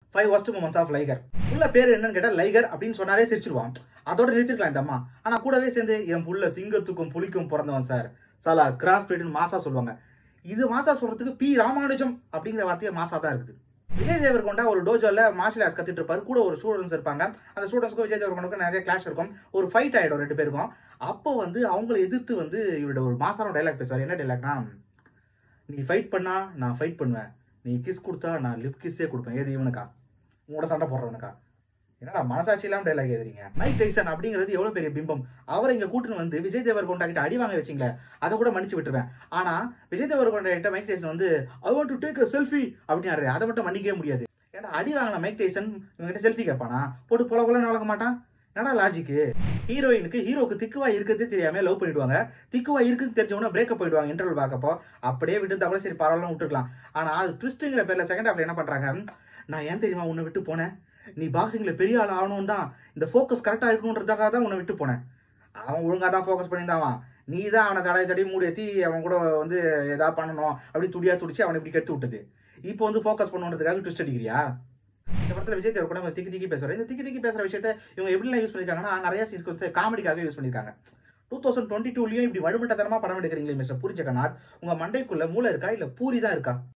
five worst moments of Liger உள்ள பேர் என்னன்னு கேட்டா லைகர் அப்படின்னு சொன்னாலே சிரிச்சிருவான் அதோட நிறுத்திருக்கலாம் இந்த அம்மா ஆனா கூடவே சேர்ந்து என் புள்ள சிங்கத்துக்கும் புலிக்கும் பிறந்தவன் சார் சலா கிராஸ் பிரீடுன்னு மாசா சொல்லுவாங்க இது மாசா சொல்றதுக்கு பி ராமானுஜம் அப்படிங்கிற வார்த்தையே மாசா தான் இருக்குது விஜய் தேவர்கொண்டா ஒரு டோஜோல மார்ஷல் ஆர்ட்ஸ் கத்துட்டு இருப்பாரு கூட ஒரு ஸ்டூடெண்ட்ஸ் இருப்பாங்க அந்த ஸ்டூடெண்ட்ஸ்க்கும் விஜய் தேவர்கொண்டுக்கும் நிறைய கிளாஷ் இருக்கும் ஒரு ஃபைட் ஆயிடும் ரெண்டு பேருக்கும் அப்போ வந்து அவங்கள எதிர்த்து வந்து இவரோட ஒரு மாசான டைலாக் பேசுவார் என்ன டைலாக்னா நீ ஃபைட் பண்ணா நான் ஃபைட் பண்ணுவேன் நீ கிஸ் கொடுத்தா நான் லிப் கிஸ்ஸே கொடுப்பேன் ஏது இவனுக்கா உங்களோட சண்டை போடுறவனுக்கா என்னடா மனசாட்சி இல்லாம டைலாக் எழுதுறீங்க மைக் டைசன் அப்படிங்கிறது எவ்வளவு பெரிய பிம்பம் அவரை இங்க கூட்டுன்னு வந்து விஜய் தேவர்கொண்டா கிட்ட அடி வாங்க வச்சிங்களே அதை கூட மன்னிச்சு விட்டுருவேன் ஆனா விஜய் தேவர்கொண்டா கிட்ட மைக் டைசன் வந்து I want to take a selfie அப்படின்னு அதை மட்டும் மன்னிக்கவே முடியாது ஏன்னா அடி வாங்கின மைக் டைசன் இவங்ககிட்ட செல்ஃபி கேட்பானா போட்டு பொல பொலன்னு வளர்க்க மாட்டான் என்னடா லாஜிக்கு ஹீரோயினுக்கு ஹீரோக்கு திக்குவா இருக்கிறதே தெரியாம லவ் பண்ணிடுவாங்க திக்குவா இருக்குன்னு தெரிஞ்சவன பிரேக்கப் போயிடுவாங்க இன்டர்வல் பார்க்கப்போ அப்படியே விட்டு கூட சரி பரவாயில்ல விட்டுருக்கலாம் ஆனா அது ட்விஸ்ட்டுங்கிற பேர்ல செகண்ட் ஹாஃப்ல என்ன பண்றாங்க நான் ஏன் தெரியுமா உன்னை விட்டு போனேன் நீ பாக்ஸிங்ல பெரிய ஆள் ஆகணும் தான் இந்த ஃபோக்கஸ் கரெக்டா இருக்கணுன்றதுக்காக தான் உன்னை விட்டு போனேன் அவன் ஒழுங்கா தான் ஃபோக்கஸ் பண்ணியிருந்தான் நீ தான் அவனை தடவை தடவி மூடி ஏற்றி அவன் கூட வந்து ஏதாவது பண்ணணும் அப்படி துடியா துடிச்சு அவனை இப்படி கெடுத்து விட்டது இப்போ வந்து ஃபோக்கஸ் பண்ணுன்றதுக்காக ட்விஸ்ட் அடிக்கிறியா இந்த படத்துல விஜய் தேவர் கூட திக்கி திக்கி பேசுறாரு இந்த திக்கி திக்கி பேசுற விஷயத்த இவங்க எப்படிலாம் யூஸ் பண்ணிருக்காங்கன்னா நிறைய சீன்ஸ் வந்து காமெடிக்காக யூஸ் பண்ணிருக்காங்க டூ தௌசண்ட் டுவெண்ட்டி டூலயும் இப்படி வலுமட்டத்தனமா படம் எடுக்கிறீங்களே மிஸ்டர் பூரி ஜெகநாத் உங்க மண்டைக்குள்ள மூளை இருக்கா இல்ல பூரி தான் இருக்கா